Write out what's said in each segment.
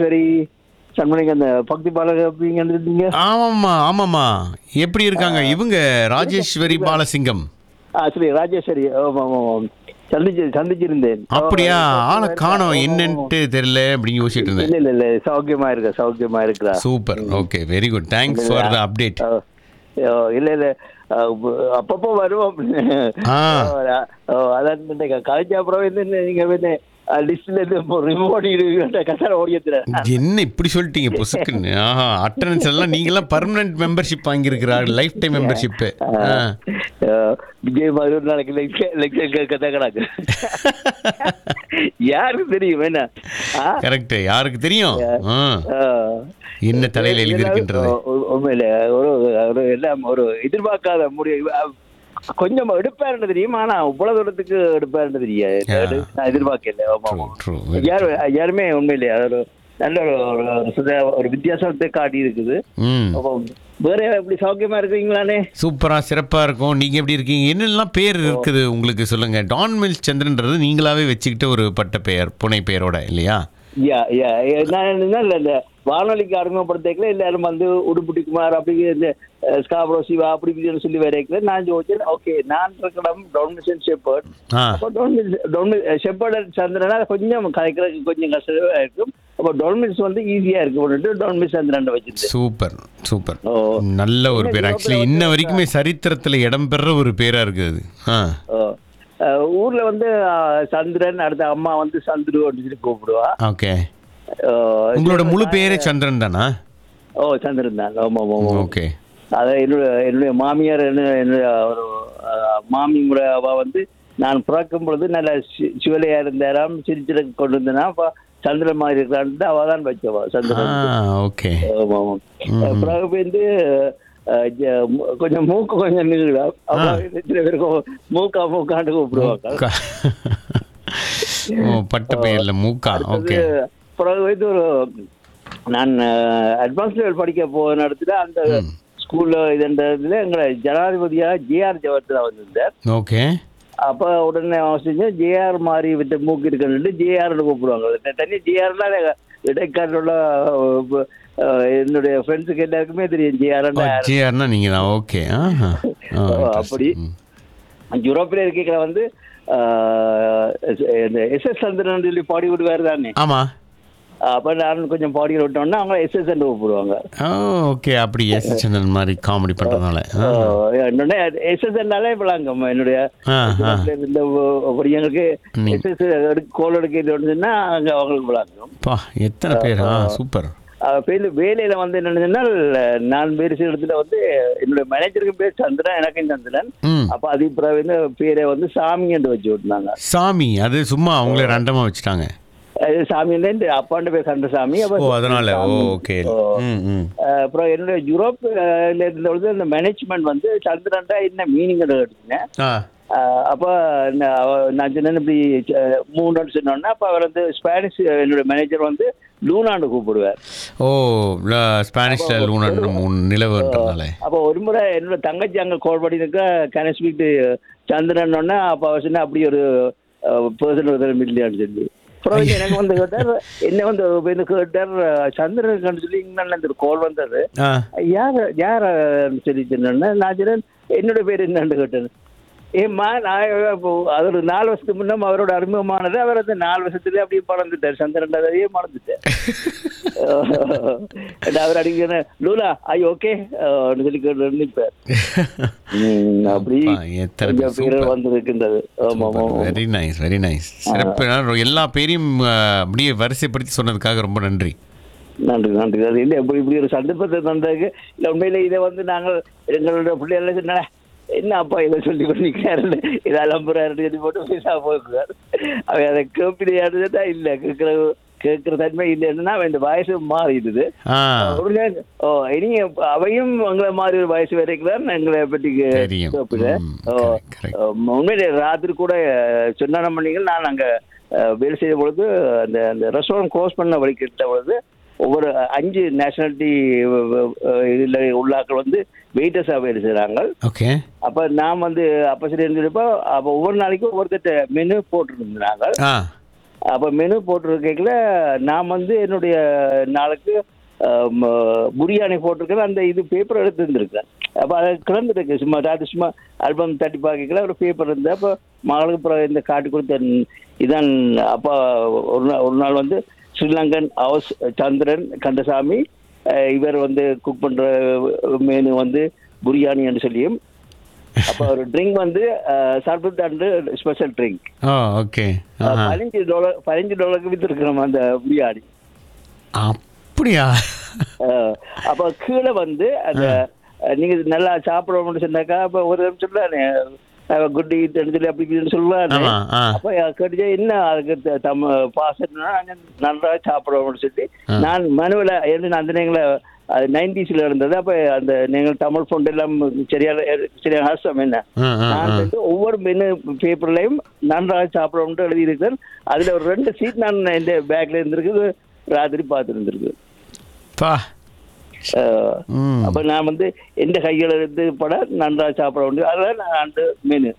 ராஜேஸ்வரி சண்முனிங்க அந்த பக்தி பாலக அப்படிங்க இருந்தீங்க ஆமாம்மா ஆமாம்மா எப்படி இருக்காங்க இவங்க ராஜேஸ்வரி பாலசிங்கம் ஆ சரி ராஜேஸ்வரி ஆமா ஆமா ஆமா. சந்திச்சு சந்திச்சிருந்தேன் அப்படியா ஆளை காணோம் ஆமா, என்னன்ட்டு தெரியல அப்படின்னு யோசிச்சுட்டு இருந்தேன் இல்ல இல்ல இல்ல சௌக்கியமா இருக்க சௌக்கியமா இருக்கிறா super okay very good thanks for the update ஆ, ஆ, இல்ல இல்ல ஆ, அப்பப்போ வருவோம் ஆ. ஆ, அதான் இந்த கழிச்ச அப்புறம் வந்து நீங்க வந்து லிஸ்ட்ல இருந்து ரிமோட் கட்டார ஓடியத்துறேன் என்ன இப்படி சொல்லிட்டீங்க பொசுக்குன்னு ஆஹா அட்டண்டன்ஸ் எல்லாம் நீங்களாம் பர்மனன்ட் மெம்பர்ஷிப் வாங்கியிருக்கிறார் லைஃப் டைம் மெம்பர்ஷிப் விஜய் மாதிரி ஒரு நாளைக்கு லெக்சர் லெக்சர் கேட்க கிடக்கு யாருக்கு தெரியும் என்ன ஆ? கரெக்ட் யாருக்கு தெரியும் ஆ, ஆ. என்ன தலையில எழுதியிருக்கின்றது உ- உ- உண்மையில ஒரு ஒரு எல்லாம் ஒரு எதிர்பார்க்காத முடிவு அ, கொஞ்சம் எடுப்பாருன்னு தெரியும் ஆனா இவ்வளவு தூரத்துக்கு எடுப்பாருன்னு தெரியாது Yeah. நான் எதிர்பார்க்கல ஆமா True, ஆமா true. யாரு யாருமே உண்மையிலேயே அது ஒரு நல்ல ஒரு ஒரு- ஒரு சுத- ஒரு வித்தியாசத்தை காட்டி இருக்குது ம் அப்போ வேற எப்படி சௌக்கியமா இருக்கீங்களானே சூப்பரா சிறப்பா இருக்கும் நீங்க எப்படி இருக்கீங்க என்னெல்லாம் பேர் இருக்குது உங்களுக்கு சொல்லுங்க டான் மில்ஸ் சந்திரன்றது நீங்களாவே வச்சுக்கிட்ட ஒரு பட்ட பெயர் புனை பெயரோட இல்லையா யா யா நான் என்ன இல்ல இந்த வானொலிக்கு அறிமுகப்படுத்திக்கல எல்லாரும் வந்து உடுப்புட்டி குமார் அப்படி இந்த ஸ்காப்ரோ சிவா அப்படி இப்படின்னு சொல்லி வரைக்கல நான் யோசிச்சேன் ஓகே நான் இருக்கடம் டொமினிஷன் ஷெப்பர்ட் ஆ அப்போ டொமினிஸ் ஷெப்பர்ட் சந்திரனா கொஞ்சம் கலைக்கிறதுக்கு கொஞ்சம் கஷ்டமா இருக்கும் அப்போ டொமினிஸ் வந்து ஈஸியா இருக்கு பண்ணிட்டு டொமினிஸ் சந்திரன் வச்சிருந்தேன் சூப்பர் சூப்பர் ஓ நல்ல ஒரு பேர் ஆக்சுவலி இன்ன வரைக்குமே சரித்திரத்துல இடம்பெற ஒரு பேரா இருக்குது அது ஆ ஓ. அஹ், ஊர்ல வந்து அஹ், சந்திரன் அடுத்த அம்மா வந்து சந்துரு அப்படின்னு சொல்லி கூப்பிடுவா ஓகே அஹ், உங்களோட முழு பேரே சந்திரன் தானா ஓ சந்திரன் தான் ஆமா ஆமா ஆமா ஓகே அத என்னுடைய என்னுடைய மாமியார் என்ன என்னுடைய ஒரு அஹ், மாமி முறை அவ வந்து நான் பிறக்கும் பொழுது நல்ல சி- சிவலையா இருந்தாராம் சிரிச்சிட கொண்டு வந்தனா அப்ப சந்திரன் மாதிரி இருக்கிறான்ட்டு அவ தான் வச்சவா ஆ சந்திரன் ஓகே ஆமா ஆமா அஹ், பிறகு வந்து அஹ், ஜ- மு- கொஞ்சம் மூக்கு கொஞ்சம் நீளம் அப்ப சில பேருக்கு மூக்கா மூக்காண்டு கூப்பிடுவாங்க ஓ பட்ட பெயர்ல மூக்கா ஓகே அது பிறகு வந்து ஒரு நான் அட்வான்ஸ் லெவல் படிக்க போன இடத்துல அந்த ஸ்கூல்ல இதுன்றதுல எங்களை ஜனாதிபதியா ஜேஆர் ஜவஹர்லா வந்திருந்தார் ஓகே அப்ப உடனே அவன் செஞ்சேன் ஜேஆர் மாதிரி விட்டு மூக்கு இருக்குன்னு ஜேஆர்னு கூப்பிடுவாங்க தனி ஜேஆர்லாம் இடைக்காரோட என்னுடைய ஃப்ரெண்ட்ஸுக்கு எல்லாருக்குமே தெரியும் ஜேஆர் ஜிஆர்னா நீங்க தான் ஓகே ஆஹா ஆ, அப்படி ம். யூரோப்பில் இருக்கைகளை வந்து ஆஹ், இந்த எஸ்எஸ் சந்திரன் சொல்லி பாடி விடுவார் தானே ஆமா அப்ப நான் கொஞ்சம் பாடி விட்டோம்னா அவங்க எஸ்எஸ் கூப்பிடுவாங்க ஓ ஓகே அப்படி எஸ் சந்திரன் மாதிரி காமெடி பண்றதுனால ஆ, என்னோட எஸ்எஸ்என்னாலே இப்பலாங்க என்னுடைய ஆ ஆ இந்த எங்களுக்கு நீ- எஸ்எஸ் கோல் எடுக்கிறதுன்னா அங்க அவங்களுக்கு விளாங்கும் பா எத்தனை பேர் ஆ சூப்பர் வேலையில வந்து என்னன்னா நான் வேறு சில இடத்துல வந்து என்னுடைய மேனேஜருக்கு பேர் சந்திரன் எனக்கும் சந்திரன் ம் அப்ப அது பிறகு வந்து பேரை வந்து சாமி என்று வச்சு விட்டுனாங்க சாமி அது சும்மா அவங்களே ரேண்டமா வச்சுட்டாங்க அது சாமி வந்து அப்பாண்ட பேர் கந்தசாமி அப்ப ஓ அதனால ஓ சாமி. ஓகே ஓ. ம் ம் அஹ் அப்புறம் என்னுடைய யூரோப் அஹ், ல இருந்த பொழுது அந்த மேனேஜ்மெண்ட் வந்து சந்திரன்டா என்ன மீனிங் எடுத்தேன் ஆ அப்போ நான் அவ- நான் சொன்னேன் இப்படி அஹ், மூணுன்னு சொன்னோன்னா அப்போ அவர் வந்து ஸ்பானிஷ் என்னுடைய மேனேஜர் வந்து லூனான்னு கூப்பிடுவார் ஓ ல- ஸ்பானிஷ்ல லூனன் மூணு நிலவுன்றதுனால அப்போ ஒரு முறை என்னோட தங்கச்சி அங்கே கால் பண்ணியிருக்கா கேன் ஸ்பீக் சந்திரன் அப்போ அவர் சொன்னா அப்படி ஒரு பர்சன் ஒருத்தர் இல்லையான்னு சொல்லி அப்புறம் வந்து எனக்கு வந்து கேட்டார் என்ன வந்து வந்து கேட்டார் சந்திரன் கண்டு சொல்லி இங்கிலாந்துல இருந்து ஒரு கால் வந்தது ஆ யார் யார் சொல்லி சொன்னேன்னா நான் சொன்னேன் என்னோட பேர் என்னன்னு கேட்டேன் ஏம்மா நான் இப்போ அது ஒரு நாலு வருஷத்துக்கு முன்னம் அவரோட அறிமுகமானது அவர் வந்து நாலு வருஷத்துல அப்படியே மறந்துட்டார் சந்திரன் அதையே மறந்துட்டேன் அவர் அடிக்கிற லூலா ஐ ஓகே சொல்லி கேட்டு நிற்பார் ம், அப்படி அப்பா, எத்தனை கொஞ்சம் பேர் பேர் வந்திருக்கின்றது ஆமா ஆமா ஆமா. வெரி நைஸ் வெரி நைஸ் சிறப்பு நான் எல்லா பேரையும் ஆ, அப்படியே வரிசைப்படுத்தி சொன்னதுக்காக ரொம்ப நன்றி நன்றி நன்றி அது இல்லை இப்படி இப்படி ஒரு சந்தர்ப்பத்தை தந்ததுக்கு இல்லை உண்மையில இதை வந்து நாங்கள் எங்களோட பிள்ளைகள் சொன்ன என்ன அப்பா இதை சொல்லி பண்ணிக்கிறாரு இதை அலம்புறாரு சொல்லி போட்டு பைசா போக்குறாரு அவன் அதை கேப்பிடையாடுதான் இல்லை கேட்கிற கேட்கிற தன்மை இல்லைன்னா அவன் இந்த வயசு மாறிடுது ஆ ஒரு நேரம், ஓ இனி அவையும் எங்களை மாதிரி ஒரு வயசு வரைக்கும் எங்களை பற்றி தெரியும். கேட்புது ம், ஓ correct, correct. உண்மையிலே ராத்திரி கூட சொன்ன பண்ணிகள் நான் அங்கே வேலை செய்த பொழுது அந்த அந்த ரெஸ்டாரண்ட் க்ளோஸ் பண்ண வழி கிட்ட பொழுது ஒவ்வொரு அஞ்சு நேஷனாலிட்டி இதில் உள்ளாக்கள் வந்து வெயிட்டர்ஸாக வேலை செய்கிறாங்க ஓகே அப்போ நான் வந்து அப்போ சரி இருந்தப்போ அப்போ ஒவ்வொரு நாளைக்கும் ஒவ்வொருத்தட்ட மெனு போட்டுருந்தாங்க ஆ அப்போ மெனு போட்டிருக்கல நான் வந்து என்னுடைய நாளுக்கு ஆம், பிரியாணி போட்டிருக்கேன் அந்த இது பேப்பர் எடுத்து இருந்திருக்கேன் அப்போ அதை கிளம்பிருக்கு சும்மா அது சும்மா ஆல்பம் தட்டி பார்க்கல ஒரு பேப்பர் இருந்தது அப்போ மகளுக்கு அப்புறம் இந்த காட்டி கொடுத்த இதான் அப்பா ஒரு நாள் ஒரு நாள் வந்து ஸ்ரீலங்கன் ஹவுஸ் சந்திரன் கந்தசாமி அஹ், இவர் வந்து குக் பண்ற மெனு வந்து பிரியாணி என்று சொல்லியும் அப்போ ஒரு ட்ரிங்க் வந்து சர்பத் அண்டு ஸ்பெஷல் ட்ரிங்க் ஓ ஓகே ஆஹா பதினஞ்சு டாலர் பதினஞ்சு டாலருக்கு வித்துருக்கிறோம் அந்த பிரியாணி அப்படியா அஹ், அப்போ கீழே வந்து அந்த அஹ், நீங்க நல்லா சாப்பிடணும்னு சொன்னாக்கா அப்போ ஒரு நிமிஷம் குட் ஈட்னு சொல்லி அப்படி இப்படின்னு சொல்லுவாரு ஆமா ஆ அப்போ கேட்டுச்சு என்ன அதுக்கு த- தம் பாசன்னா நல்லா சாப்பிடணும்னு சொல்லி நான் மனுவில் என்ன அந்த நேரங்களில் நைன்டிஸ்ல இருந்தது அப்போ அந்த நீங்கள் தமிழ் ஃபோன் எல்லாம் சரியான சரியான ஹாஸ்டம் என்ன ஆ ஆ நான் ஆ வந்து ஒவ்வொரு மெனு பேப்பர்லையும் நன்றாக சாப்பிடணும்னு எழுதியிருக்கேன் அதுல ஒரு ரெண்டு சீட் நான் இந்த பேக்ல இருந்திருக்கு ராத்திரி பார்த்து இருந்திருக்கு பா அஹ், ம் அப்ப நான் வந்து எந்த கையில இருந்து பட நன்றாக சாப்பிட முடியும் அதுதான் நான் அந்த மெனு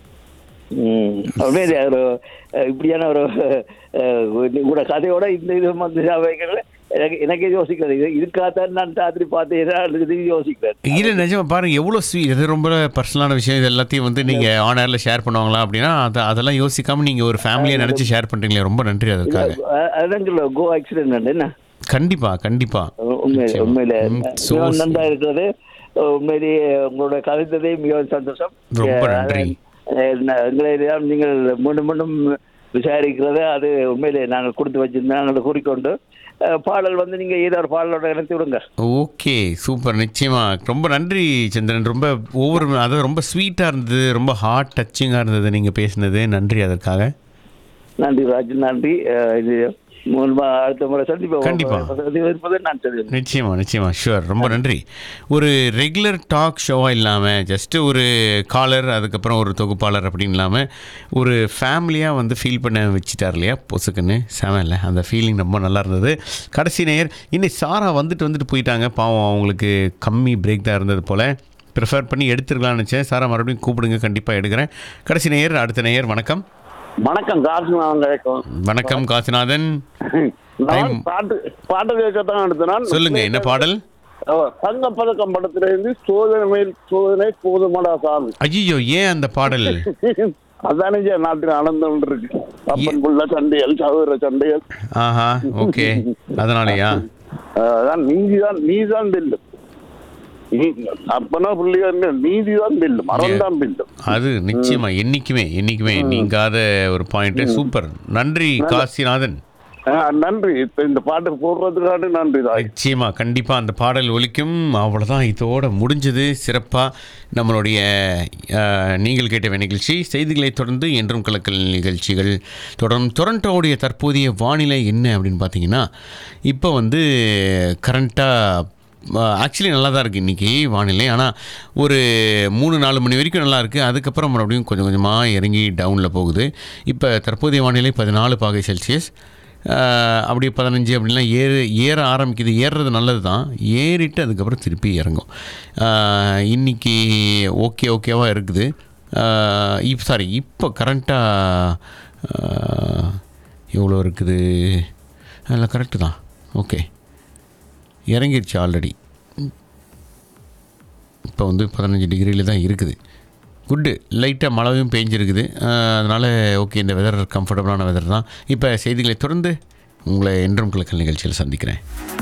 ம் உண்மையிலே ஒரு அஹ், இப்படியான ஒரு அஹ், உங்களோட கதையோட இந்த இது வந்து வைக்கல எனக்கு எனக்கே யோசிக்கிறது இது இதுக்காகத்தான் நான் ராத்திரி பார்த்தேன் யோசிக்கிறேன் இல்லை நிஜமா பாருங்க எவ்வளோ ஸ்வீட் இது ரொம்ப பர்சனலான விஷயம் இது எல்லாத்தையும் வந்து நீங்கள் ஆனரில் ஷேர் பண்ணுவாங்களா அப்படின்னா அதை அதெல்லாம் யோசிக்காம நீங்கள் ஒரு ஃபேமிலியை நினச்சி ஷேர் பண்ணுறீங்களே ரொம்ப நன்றி அதற்காக அஹ், அதான் சொல்ல கோ ஆக்சிடென்ட் என்ன கண்டிப்பா கண்டிப்பா உண்மையில நிச்சயமா. உண்மையில ம், so மிகவும் sweet. நன்றா இருக்கிறது உண்மையிலேயே உங்களோட கவித்ததே மிகவும் சந்தோஷம் ரொம்ப அஹ் நன்றி. அஹ் ந- எங்களை எல்லாம் நீங்கள் மீண்டும் மீண்டும் விசாரிக்கிறது அது உண்மையிலே நாங்கள் கொடுத்து வச்சிருந்தோம் நாங்கள் கூறிக்கொண்டு அஹ், பாடல் வந்து நீங்க ஏதோ ஒரு பாடலோட இணைத்து விடுங்க ஓகே சூப்பர் நிச்சயமா ரொம்ப நன்றி சந்திரன் ரொம்ப ஒவ்வொரு அதாவது ரொம்ப ஸ்வீட்டாக இருந்தது ரொம்ப ஹார்ட் டச்சிங்காக இருந்தது நீங்கள் பேசினது நன்றி அதற்காக நன்றி ராஜ் நன்றி அஹ், இது மூலமா அடுத்த முறை சந்திப்போம் கண்டிப்பா. இருப்பதை நான் சொல்லுவேன் நிச்சயமா நிச்சயமா ஷுவர் ரொம்ப நன்றி ஒரு ரெகுலர் டாக் ஷோவாக இல்லாமல் ஜஸ்ட்டு ஒரு காலர் அதுக்கப்புறம் ஒரு தொகுப்பாளர் அப்படின்னு இல்லாமல் ஒரு ஃபேமிலியாக வந்து ஃபீல் பண்ண வச்சுட்டார் இல்லையா பொசுக்குன்னு செம அந்த ஃபீலிங் ரொம்ப நல்லா இருந்தது கடைசி நேயர் இன்னைக்கு சாரா வந்துட்டு வந்துட்டு போயிட்டாங்க பாவம் அவங்களுக்கு கம்மி பிரேக் தான் இருந்தது போல் ப்ரிஃபர் பண்ணி எடுத்துருக்கலாம்னு நினச்சேன் சாரா மறுபடியும் கூப்பிடுங்க கண்டிப்பாக எடுக்கிறேன் கடைசி நேயர் அடுத்த நேயர் வணக்கம் வணக்கம் காசுநாதன் கிடைக்கும் வணக்கம் காசிநாதன் நான் பாட்டு பாட்டு கேட்கத்தான் எடுத்தேன் சொல்லுங்க என்ன பாடல் தங்க பதக்கம் படத்துல இருந்து சோதனை மேல் சோதனை போதுமடா சாமி ஐயோ ஏன் அந்த பாடல் அதானே ஜி நாட்டில் ஆனந்தம் இருக்கு அப்பன் புள்ள சண்டைகள் சகோதர சண்டைகள் ஆஹா ஓகே அதனாலயா அஹ் அதான் நீதிதான் நீதிதான் வெல்லும் நீ- அப்பனா புள்ளியா நீதிதான் வெல்லும் மறந்தான் வெல்லும் அது நிச்சயமா என்னைக்குமே என்னைக்குமே நீங்காத ஒரு பாயிண்ட் சூப்பர் நன்றி காசிநாதன் அஹ் நன்றி இப்ப இந்த பாட்டு போடுறதுக்காக நன்றி தான் நிச்சயமா கண்டிப்பா அந்த பாடல் ஒலிக்கும் அவ்வளவுதான் இதோட முடிஞ்சது சிறப்பா நம்மளுடைய அஹ், நீங்கள் கேட்ட நிகழ்ச்சி செய்திகளை தொடர்ந்து என்றும் கலக்கல் நிகழ்ச்சிகள் தொடரும் டொரண்டோவுடைய தற்போதைய வானிலை என்ன அப்படின்னு பார்த்தீங்கன்னா இப்போ வந்து கரண்ட்டாக ஆக்சுவலி நல்லா தான் இருக்குது இன்றைக்கி வானிலை ஆனால் ஒரு மூணு நாலு மணி வரைக்கும் நல்லா இருக்குது அதுக்கப்புறம் மறுபடியும் கொஞ்சம் கொஞ்சமாக இறங்கி டவுனில் போகுது இப்போ தற்போதைய வானிலை பதினாலு பாகை செல்சியஸ் ஆஹ் அப்படி பதினஞ்சு அப்படிலாம் ஏறு ஏற ஆரம்பிக்குது ஏறுறது நல்லது தான் ஏறிட்டு அதுக்கப்புறம் திருப்பி இறங்கும் ஆஹ் இன்னைக்கு ஓகே ஓகேவாக இருக்குது இப்போ சாரி இப்போ கரண்ட்டாக எவ்வளோ இருக்குது அதில் கரெக்டு தான் ஓகே இறங்கிருச்சு ஆல்ரெடி இப்போ வந்து பதினஞ்சு டிகிரியில் தான் இருக்குது குட்டு லைட்டாக மழையும் பெஞ்சிருக்குது அதனால் ஓகே இந்த வெதர் கம்ஃபர்டபுளான வெதர் தான் இப்போ செய்திகளை தொடர்ந்து உங்களை என்றும் கிழக்கல் நிகழ்ச்சியில் சந்திக்கிறேன்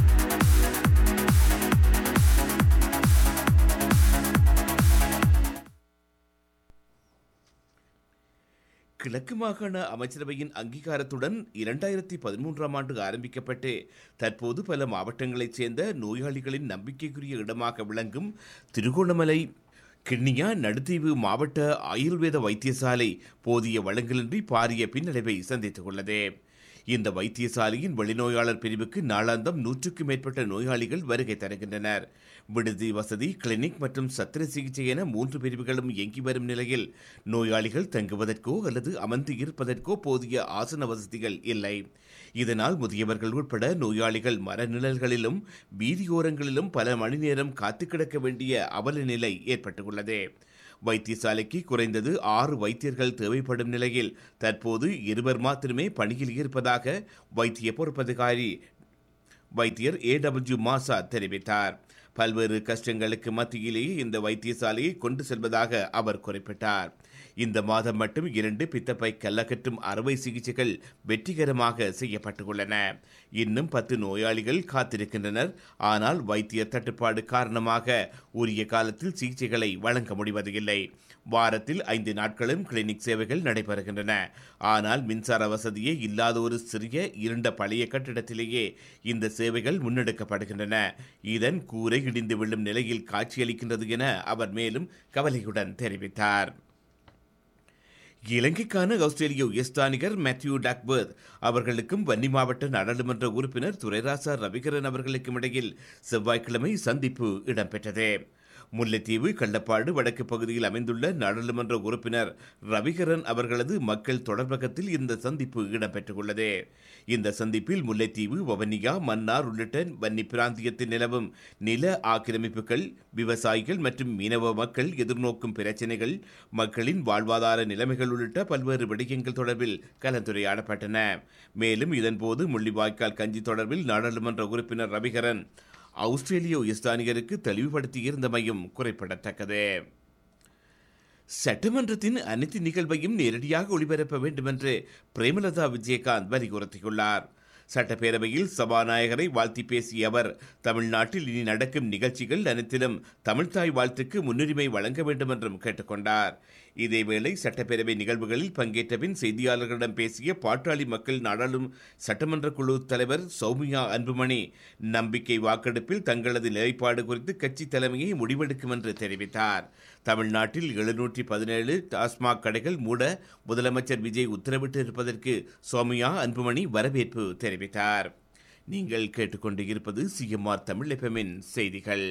கிழக்கு மாகாண அமைச்சரவையின் அங்கீகாரத்துடன் இரண்டாயிரத்தி பதிமூன்றாம் ஆண்டு ஆரம்பிக்கப்பட்டு தற்போது பல மாவட்டங்களைச் சேர்ந்த நோயாளிகளின் நம்பிக்கைக்குரிய இடமாக விளங்கும் திருகோணமலை கிண்ணியா நடுத்தீவு மாவட்ட ஆயுர்வேத வைத்தியசாலை போதிய வளங்களின்றி பாரிய பின்னடைவை சந்தித்துள்ளது இந்த வைத்தியசாலையின் வெளிநோயாளர் பிரிவுக்கு நாளாந்தம் நூற்றுக்கும் மேற்பட்ட நோயாளிகள் வருகை தருகின்றனர் விடுதி வசதி கிளினிக் மற்றும் சத்திர சிகிச்சை என மூன்று பிரிவுகளும் இயங்கி வரும் நிலையில் நோயாளிகள் தங்குவதற்கோ அல்லது அமர்ந்து இருப்பதற்கோ போதிய ஆசன வசதிகள் இல்லை இதனால் முதியவர்கள் உட்பட நோயாளிகள் மரநிழல்களிலும் வீதியோரங்களிலும் பல மணி நேரம் காத்து கிடக்க வேண்டிய அவல நிலை ஏற்பட்டுள்ளது வைத்தியசாலைக்கு குறைந்தது ஆறு வைத்தியர்கள் தேவைப்படும் நிலையில் தற்போது இருவர் மாத்திரமே பணியில் இருப்பதாக வைத்திய பொறுப்பதிகாரி வைத்தியர் ஏடபிள்யூ மாசா தெரிவித்தார் பல்வேறு கஷ்டங்களுக்கு மத்தியிலேயே இந்த வைத்தியசாலையை கொண்டு செல்வதாக அவர் குறிப்பிட்டார் இந்த மாதம் மட்டும் இரண்டு பித்தப்பை கல்லகற்றும் அறுவை சிகிச்சைகள் வெற்றிகரமாக செய்யப்பட்டுள்ளன இன்னும் பத்து நோயாளிகள் காத்திருக்கின்றனர் ஆனால் வைத்தியர் தட்டுப்பாடு காரணமாக உரிய காலத்தில் சிகிச்சைகளை வழங்க முடிவதில்லை வாரத்தில் ஐந்து நாட்களும் கிளினிக் சேவைகள் நடைபெறுகின்றன ஆனால் மின்சார வசதியே இல்லாத ஒரு சிறிய இருண்ட பழைய கட்டிடத்திலேயே இந்த சேவைகள் முன்னெடுக்கப்படுகின்றன இதன் கூரை இடிந்து விழும் நிலையில் காட்சியளிக்கின்றது என அவர் மேலும் கவலையுடன் தெரிவித்தார் இலங்கைக்கான ஆஸ்திரேலிய உயர்ஸ்தானிகர் மேத்யூ டக்பர்த் அவர்களுக்கும் வன்னி மாவட்ட நாடாளுமன்ற உறுப்பினர் துரைராசா ரவிகரன் அவர்களுக்கும் இடையில் செவ்வாய்க்கிழமை சந்திப்பு இடம்பெற்றது முல்லைத்தீவு கள்ளப்பாடு வடக்கு பகுதியில் அமைந்துள்ள நாடாளுமன்ற உறுப்பினர் ரவிகரன் அவர்களது மக்கள் தொடர்பகத்தில் இந்த சந்திப்பு இடம்பெற்றுள்ளது இந்த சந்திப்பில் முல்லைத்தீவு வவனியா மன்னார் உள்ளிட்ட வன்னி பிராந்தியத்தில் நிலவும் நில ஆக்கிரமிப்புகள் விவசாயிகள் மற்றும் மீனவ மக்கள் எதிர்நோக்கும் பிரச்சினைகள் மக்களின் வாழ்வாதார நிலைமைகள் உள்ளிட்ட பல்வேறு விடயங்கள் தொடர்பில் கலந்துரையாடப்பட்டன மேலும் இதன்போது முள்ளிவாய்க்கால் கஞ்சி தொடர்பில் நாடாளுமன்ற உறுப்பினர் ரவிகரன் ஆஸ்திரேலிய உயர்ஸ்தானிகருக்கு தெளிவுபடுத்தியிருந்தமையும் குறிப்பிடத்தக்கது சட்டமன்றத்தின் அனைத்து நிகழ்வையும் நேரடியாக ஒளிபரப்ப வேண்டும் என்று பிரேமலதா விஜயகாந்த் வலியுறுத்தியுள்ளார் சட்டப்பேரவையில் சபாநாயகரை வாழ்த்தி பேசிய அவர் தமிழ்நாட்டில் இனி நடக்கும் நிகழ்ச்சிகள் அனைத்திலும் தமிழ்தாய் வாழ்த்துக்கு முன்னுரிமை வழங்க வேண்டும் என்றும் கேட்டுக்கொண்டார் இதேவேளை சட்டப்பேரவை நிகழ்வுகளில் பங்கேற்ற பின் செய்தியாளர்களிடம் பேசிய பாட்டாளி மக்கள் நாடாளும் சட்டமன்ற குழு தலைவர் சௌமியா அன்புமணி நம்பிக்கை வாக்கெடுப்பில் தங்களது நிலைப்பாடு குறித்து கட்சி தலைமையை முடிவெடுக்கும் என்று தெரிவித்தார் தமிழ்நாட்டில் எழுநூற்றி பதினேழு டாஸ்மாக் கடைகள் மூட முதலமைச்சர் விஜய் உத்தரவிட்டு இருப்பதற்கு சௌமியா அன்புமணி வரவேற்பு தெரிவித்தார் நீங்கள் கேட்டுக்கொண்டு இருப்பது சிஎம்ஆர் தமிழ் எஃப்எம்மின் செய்திகள்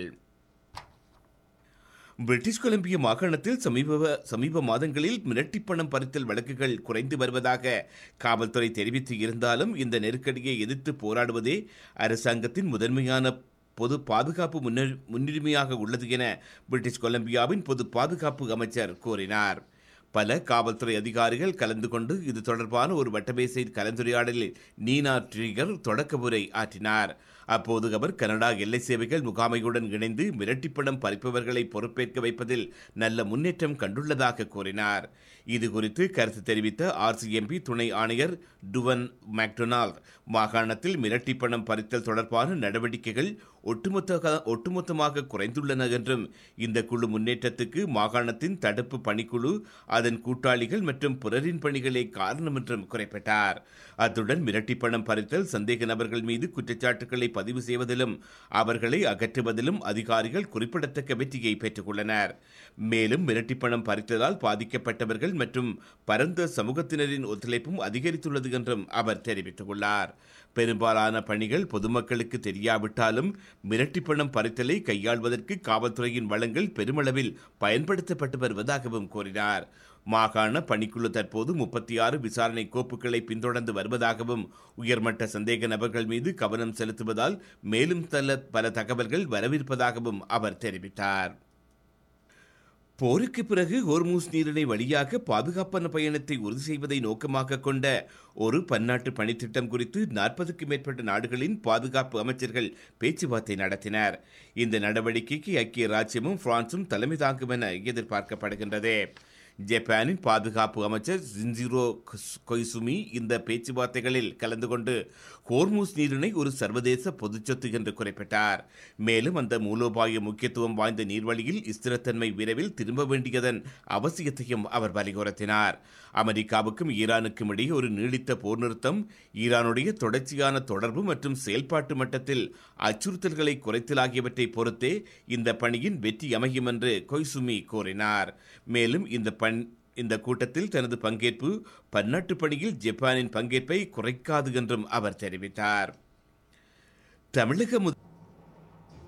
பிரிட்டிஷ் கொலம்பிய மாகாணத்தில் சமீப சமீப மாதங்களில் மிரட்டி பணம் பறித்தல் வழக்குகள் குறைந்து வருவதாக காவல்துறை தெரிவித்து இருந்தாலும் இந்த நெருக்கடியை எதிர்த்து போராடுவதே அரசாங்கத்தின் முதன்மையான பொது பாதுகாப்பு முன்னர் முன்னுரிமையாக உள்ளது என பிரிட்டிஷ் கொலம்பியாவின் பொது பாதுகாப்பு அமைச்சர் கூறினார் பல காவல்துறை அதிகாரிகள் கலந்து கொண்டு இது தொடர்பான ஒரு வட்டமேசை கலந்துரையாடலில் நீனா ட்ரிகர் தொடக்க உரை ஆற்றினார் அப்போது அவர் கனடா எல்லை சேவைகள் முகாமையுடன் இணைந்து மிரட்டிப்பணம் பறிப்பவர்களை பொறுப்பேற்க வைப்பதில் நல்ல முன்னேற்றம் கண்டுள்ளதாக கூறினார் இது குறித்து கருத்து தெரிவித்த ஆர்சிஎம்பி துணை ஆணையர் டுவன் மேக்டொனால்ட் மாகாணத்தில் மிரட்டிப்பணம் பறித்தல் தொடர்பான நடவடிக்கைகள் ஒட்டுமொத்த ஒட்டுமொத்தமாக குறைந்துள்ளன என்றும் இந்த குழு முன்னேற்றத்துக்கு மாகாணத்தின் தடுப்பு பணிக்குழு அதன் கூட்டாளிகள் மற்றும் பிறரின் பணிகளே காரணம் என்றும் குறிப்பிட்டார் அத்துடன் மிரட்டிப்பணம் பறித்தல் சந்தேக நபர்கள் மீது குற்றச்சாட்டுகளை பதிவு செய்வதிலும் அவர்களை அகற்றுவதிலும் அதிகாரிகள் குறிப்பிடத்தக்க வெற்றியை பெற்றுள்ளனர் மேலும் மிரட்டிப்பணம் பறித்ததால் பாதிக்கப்பட்டவர்கள் மற்றும் பரந்த சமூகத்தினரின் ஒத்துழைப்பும் அதிகரித்துள்ளது என்றும் அவர் தெரிவித்துள்ளார் பெரும்பாலான பணிகள் பொதுமக்களுக்கு தெரியாவிட்டாலும் மிரட்டிப்பணம் பறித்தலை கையாள்வதற்கு காவல்துறையின் வளங்கள் பெருமளவில் பயன்படுத்தப்பட்டு வருவதாகவும் கூறினார் மாகாண பணிக்குழு தற்போது முப்பத்தி ஆறு விசாரணை கோப்புகளை பின்தொடர்ந்து வருவதாகவும் உயர்மட்ட சந்தேக நபர்கள் மீது கவனம் செலுத்துவதால் மேலும் தல பல தகவல்கள் வரவிருப்பதாகவும் அவர் தெரிவித்தார் போருக்கு பிறகு ஹோர்மூஸ் நீரிணை வழியாக பாதுகாப்பான பயணத்தை உறுதி செய்வதை நோக்கமாக கொண்ட ஒரு பன்னாட்டு பணித்திட்டம் குறித்து நாற்பதுக்கும் மேற்பட்ட நாடுகளின் பாதுகாப்பு அமைச்சர்கள் பேச்சுவார்த்தை நடத்தினர் இந்த நடவடிக்கைக்கு ஐக்கிய ராஜ்யமும் பிரான்சும் தலைமை தாங்கும் என எதிர்பார்க்கப்படுகின்றது ஜப்பானின் பாதுகாப்பு அமைச்சர் ஜின்ஜிரோ கொய்சுமி இந்த பேச்சுவார்த்தைகளில் கலந்து கொண்டு ஹோர்மூஸ் நீரிணை ஒரு சர்வதேச பொதுச்சொத்து என்று குறிப்பிட்டார் மேலும் அந்த மூலோபாய முக்கியத்துவம் வாய்ந்த நீர்வழியில் ஸ்திரத்தன்மை விரைவில் திரும்ப வேண்டியதன் அவசியத்தையும் அவர் வலியுறுத்தினார் அமெரிக்காவுக்கும் ஈரானுக்கும் இடையே ஒரு நீடித்த போர் நிறுத்தம் ஈரானுடைய தொடர்ச்சியான தொடர்பு மற்றும் செயல்பாட்டு மட்டத்தில் அச்சுறுத்தல்களை குறைத்தல் ஆகியவற்றை பொறுத்தே இந்த பணியின் வெற்றி அமையும் என்று கொய்சுமி கூறினார் மேலும் இந்த பண் இந்த கூட்டத்தில் தனது பங்கேற்பு பன்னாட்டு பணியில் ஜப்பானின் பங்கேற்பை குறைக்காது என்றும் அவர் தெரிவித்தார் தமிழக முத்